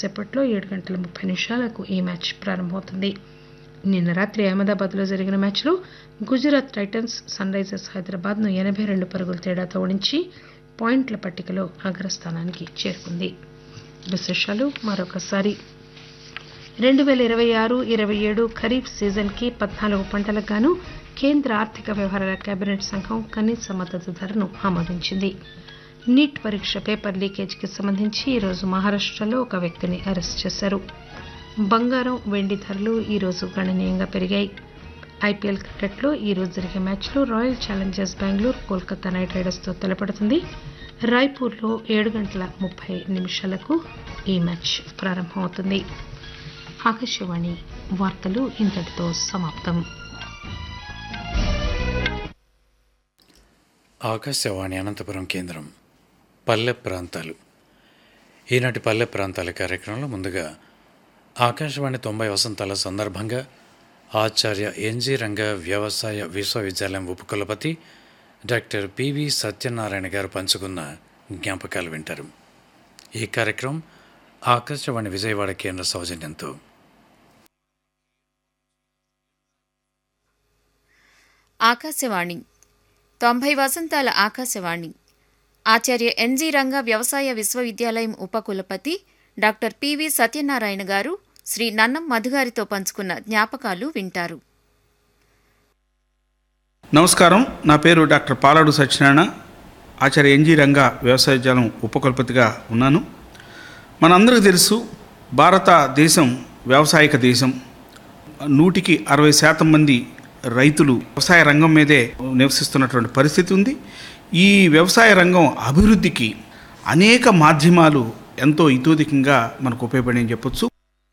కాసేపట్లో ఏడు గంటల ముప్పై నిమిషాలకు ఈ మ్యాచ్ ప్రారంభమవుతుంది నిన్న రాత్రి అహ్మదాబాద్లో జరిగిన మ్యాచ్లో గుజరాత్ టైటన్స్ సన్ రైజర్స్ హైదరాబాద్ను ఎనభై రెండు పరుగుల తేడాతో ఓడించి పాయింట్ల పట్టికలో అగ్రస్థానానికి చేరుకుంది విశేషాలు మరొకసారి రెండు వేల ఇరవై ఆరు ఇరవై ఏడు ఖరీఫ్ సీజన్కి పద్నాలుగు పంటలకు గాను కేంద్ర ఆర్థిక వ్యవహారాల కేబినెట్ సంఘం కనీస మద్దతు ధరను ఆమోదించింది నీట్ పరీక్ష పేపర్ లీకేజీకి సంబంధించి ఈరోజు మహారాష్టలో ఒక వ్యక్తిని అరెస్ట్ చేశారు బంగారం వెండి ధరలు ఈరోజు గణనీయంగా పెరిగాయి ఐపీఎల్ క్రికెట్లో ఈరోజు జరిగే మ్యాచ్లో royal challengers Bengaluru Kolkata knight రైడర్స్తో తలపడుతుంది రాయ్పూర్లో ఏడు గంటల ముప్పై నిమిషాలకు ఈ మ్యాచ్ ప్రారంభమవుతుంది ఆకాశవాణి వార్తలు ఇంతటితో సమాప్తం ఆకాశవాణి అనంతపురం కేంద్రం పల్లె ప్రాంతాలు ఈనాటి పల్లె ప్రాంతాల కార్యక్రమంలో ముందుగా ఆకాశవాణి తొంభై వసంతాల సందర్భంగా ఆచార్య ఎన్జి రంగ వ్యవసాయ విశ్వవిద్యాలయం ఉపకులపతి డాక్టర్ పివి సత్యనారాయణ గారు పంచుకున్న జ్ఞాపకాలు వింటారు ఈ కార్యక్రమం ఆకాశవాణి విజయవాడ కేంద్ర సౌజన్యంతో ఆకాశవాణి తొంభై వసంతాల ఆకాశవాణి ఆచార్య ఎన్జి రంగ వ్యవసాయ విశ్వవిద్యాలయం ఉపకులపతి డాక్టర్ పివి సత్యనారాయణ గారు శ్రీ నన్నం మధుగారితో పంచుకున్న జ్ఞాపకాలు వింటారు నమస్కారం నా పేరు డాక్టర్ పాలాడు సత్యనారాయణ ఆచార్య ఎన్జి రంగ వ్యవసాయ విద్యాలయం ఉపకులపతిగా ఉన్నాను మనందరికీ తెలుసు భారతదేశం వ్యవసాయక దేశం నూటికి అరవై శాతం మంది రైతులు వ్యవసాయ రంగం మీదే నివసిస్తున్నటువంటి పరిస్థితి ఉంది ఈ వ్యవసాయ రంగం అభివృద్ధికి అనేక మాధ్యమాలు ఎంతో ఇతోధికంగా మనకు ఉపయోగపడి చెప్పొచ్చు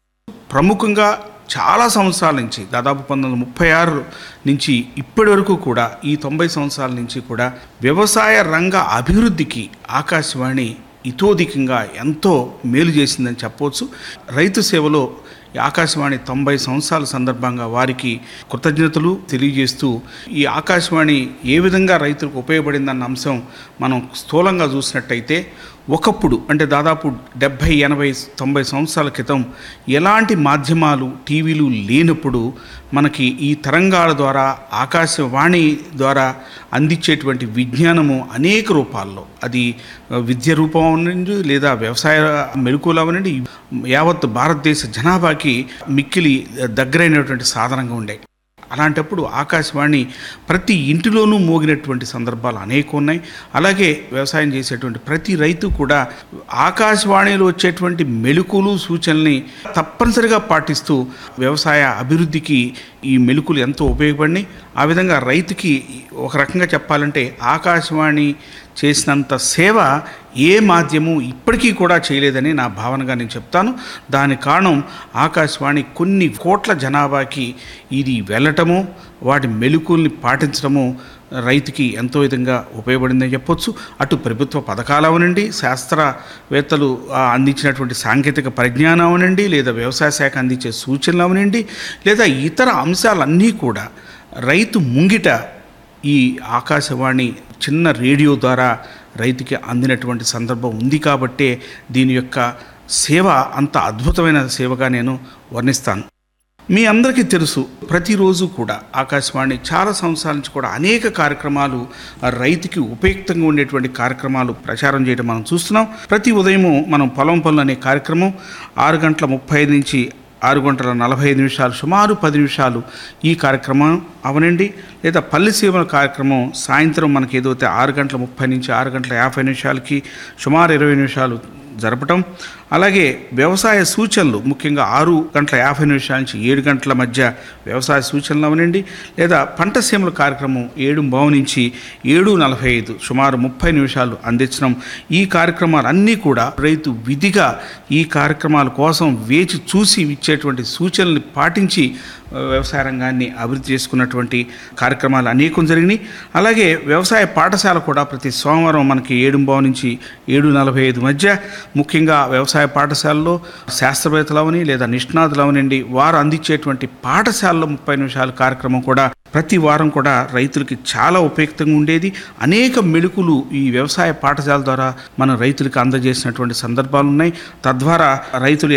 ప్రముఖంగా చాలా సంవత్సరాల నుంచి దాదాపు పంతొమ్మిది వందల ముప్పై ఆరు నుంచి ఇప్పటి వరకు కూడా ఈ తొంభై సంవత్సరాల నుంచి కూడా వ్యవసాయ రంగ అభివృద్ధికి ఆకాశవాణి ఇతోధికంగా ఎంతో మేలు చేసిందని చెప్పవచ్చు రైతు సేవలో ఈ ఆకాశవాణి తొంభై సంవత్సరాల సందర్భంగా వారికి కృతజ్ఞతలు తెలియజేస్తూ ఈ ఆకాశవాణి ఏ విధంగా రైతులకు ఉపయోగపడిందన్న అంశం మనం స్థూలంగా చూసినట్టయితే ఒకప్పుడు అంటే దాదాపు డెబ్భై ఎనభై తొంభై సంవత్సరాల క్రితం ఎలాంటి మాధ్యమాలు టీవీలు లేనప్పుడు మనకి ఈ తరంగాల ద్వారా ఆకాశవాణి ద్వారా అందించేటువంటి విజ్ఞానము అనేక రూపాల్లో అది విద్య రూపం అవనండి లేదా వ్యవసాయ మెలకువలు అవనండి యావత్ భారతదేశ జనాభాకి మిక్కిలి దగ్గరైనటువంటి సాధనంగా ఉండే అలాంటప్పుడు ఆకాశవాణి ప్రతి ఇంటిలోనూ మోగినటువంటి సందర్భాలు అనేక ఉన్నాయి అలాగే వ్యవసాయం చేసేటువంటి ప్రతి రైతు కూడా ఆకాశవాణిలో వచ్చేటువంటి మెలుకులు సూచనల్ని తప్పనిసరిగా పాటిస్తూ వ్యవసాయ అభివృద్ధికి ఈ మెలుకులు ఎంతో ఉపయోగపడినాయి ఆ విధంగా రైతుకి ఒక రకంగా చెప్పాలంటే ఆకాశవాణి చేసినంత సేవ ఏ మాధ్యమం ఇప్పటికీ కూడా చేయలేదని నా భావనగా నేను చెప్తాను దాని కారణం ఆకాశవాణి కొన్ని కోట్ల జనాభాకి ఇది వెళ్ళటము వాటి మెలుకుల్ని పాటించడము రైతుకి ఎంతో విధంగా ఉపయోగపడిందని చెప్పొచ్చు అటు ప్రభుత్వ పథకాలు అవనండి శాస్త్రవేత్తలు ఆ, అందించినటువంటి సాంకేతిక పరిజ్ఞానం అవనండి లేదా వ్యవసాయ శాఖ అందించే సూచనలు అవనండి లేదా ఇతర అంశాలన్నీ కూడా రైతు ముంగిట ఈ ఆకాశవాణి చిన్న రేడియో ద్వారా రైతుకి అందినటువంటి సందర్భం ఉంది కాబట్టే దీని యొక్క సేవ అంత అద్భుతమైన సేవగా నేను వర్ణిస్తాను మీ అందరికీ తెలుసు ప్రతిరోజు కూడా ఆకాశవాణి చాలా సంవత్సరాల నుంచి కూడా అనేక కార్యక్రమాలు ఆ రైతుకి ఉపయుక్తంగా ఉండేటువంటి కార్యక్రమాలు ప్రచారం చేయడం మనం చూస్తున్నాం ప్రతి ఉదయము మనం పొలం పనులు అనే కార్యక్రమం ఆరు గంటల ముప్పై ఐదు నుంచి ఆరు గంటల నలభై ఐదు నిమిషాలు సుమారు పది నిమిషాలు ఈ కార్యక్రమం అవనండి లేదా పల్లి సేవల కార్యక్రమం సాయంత్రం మనకి ఏదైతే ఆరు గంటల ముప్పై నుంచి ఆరు గంటల యాభై నిమిషాలకి సుమారు ఇరవై నిమిషాలు జరపటం అలాగే వ్యవసాయ సూచనలు ముఖ్యంగా ఆరు గంటల యాభై నిమిషాల నుంచి ఏడు గంటల మధ్య వ్యవసాయ సూచనలు అవనండి లేదా పంట సీమల కార్యక్రమం ఏడు బావు నుంచి ఏడు నలభై ఐదు సుమారు ముప్పై నిమిషాలు అందించడం ఈ కార్యక్రమాలన్నీ కూడా రైతు విధిగా ఈ కార్యక్రమాల కోసం వేచి చూసి ఇచ్చేటువంటి సూచనల్ని పాటించి ఆ, వ్యవసాయ రంగాన్ని అభివృద్ధి చేసుకున్నటువంటి కార్యక్రమాలు అనేకం జరిగినాయి అలాగే వ్యవసాయ పాఠశాల కూడా ప్రతి సోమవారం మనకి ఏడుంబావు నుంచి ఏడు నలభై ఐదు మధ్య ముఖ్యంగా వ్యవసాయ పాఠశాలలో శాస్త్రవేత్తలు అవని లేదా నిష్ణాతులు అవనండి వారు అందించేటువంటి పాఠశాలలో ముప్పై నిమిషాల కార్యక్రమం కూడా ప్రతి వారం కూడా రైతులకి చాలా ఉపయుక్తంగా ఉండేది అనేక మెళుకులు ఈ వ్యవసాయ పాఠశాల ద్వారా మన రైతులకు అందజేసినటువంటి సందర్భాలు ఉన్నాయి తద్వారా రైతులు